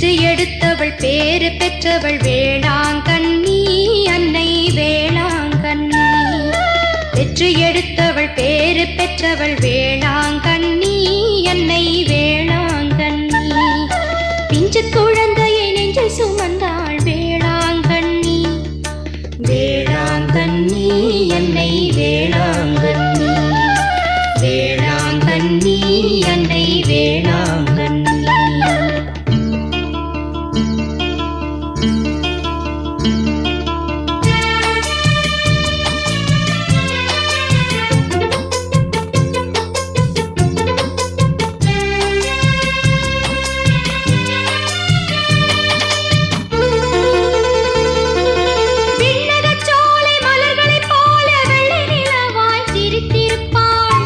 பெற்று எடுத்தவள் பேறு பெற்றவள் வேளாங்கண்ணி அன்னை வேளாங்கண்ணி பெற்று எடுத்தவள் பேறு பெற்றவள் வேளாங்கண்ணி அன்னை வேளாங்கண்ணி பிஞ்சு குழந்தையை நெஞ்சில் சுமந்தாள் வேளாங்கண்ணி வேளாங்கண்ணி அன்னை வேளாங்கண்ணி வேளாங்கண்ணி அன்னை வேளாங்கண்ணி விண்ணகச் சோலை மலர்களைப் போல வெள்ளை நிலவாய் சிரித்திருப்பாள்.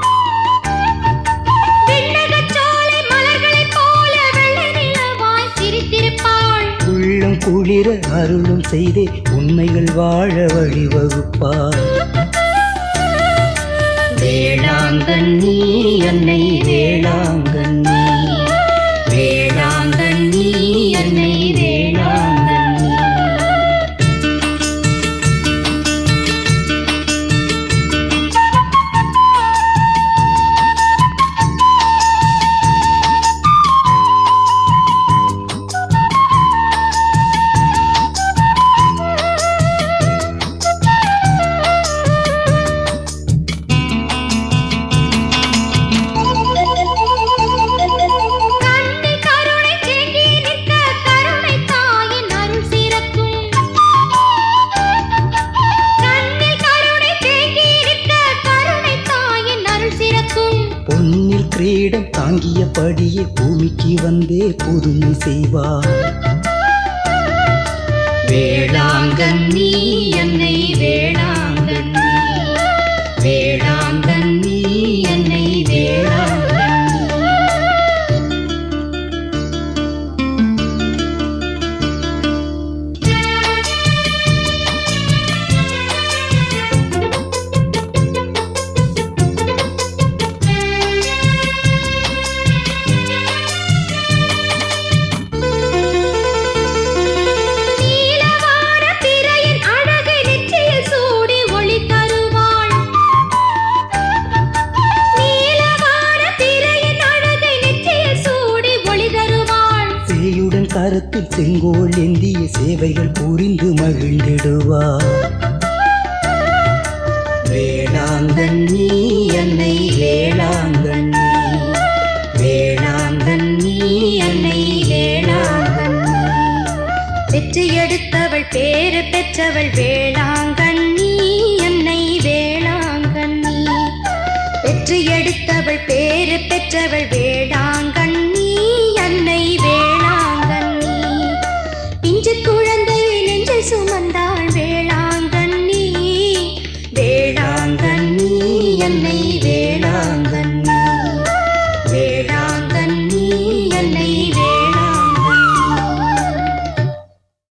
விண்ணகச் சோலை மலர்களைப் போல வெள்ளை நிலவாய் சிரித்திருப்பாள். உள்ளம் குளிர அருளும் செய்தே உண்மைகள் வாழ வழிவகுப்பார் வேளாங்கண்ணி அன்னை வேளாங்கண்ணி வேளாங்கண்ணி அன்னை வேளாங்கண்ணி கண்ணில் கருணை தேங்கி நிற்க கருணை தாயின் அருள் சிறக்கும் கண்ணில் கருணை தேங்கி நிற்க கருணை தாயின் அருள் சிறக்கும் பொன்னில் கிரீடம் தாங்கியபடியே பூமிக்கு வந்தே புதுமை செய்வார் வேளாங்கண்ணி என்னை வேளாங்கண்ணி வேளாங்கண்ணி என்னை வேளாங்கண்ணி நீலவான பிறையின் அழகை நெற்றியில் சூடி ஒளி தருவாள் நீலவான பிறையின் அழகை நெற்றியில் சூடி ஒளி தருவாள் சேயுடன் கரத்தில் செங்கோல் ஏந்திய சேவைகள் புரிந்து மகிழ்ந்திடுவார் வேளாங்கண்ணி என்னை வேளாங்கண்ணி வேளாங்கண்ணி என்னை வேளாங்கண்ணி பெற்று எடுத்தவள் பேறு பெற்றவள் வேளாங்கண்ணி என்னை வேளாங்கண்ணி பெற்று எடுத்தவள் பேறு பெற்றவள் வேளாங்கண்ணி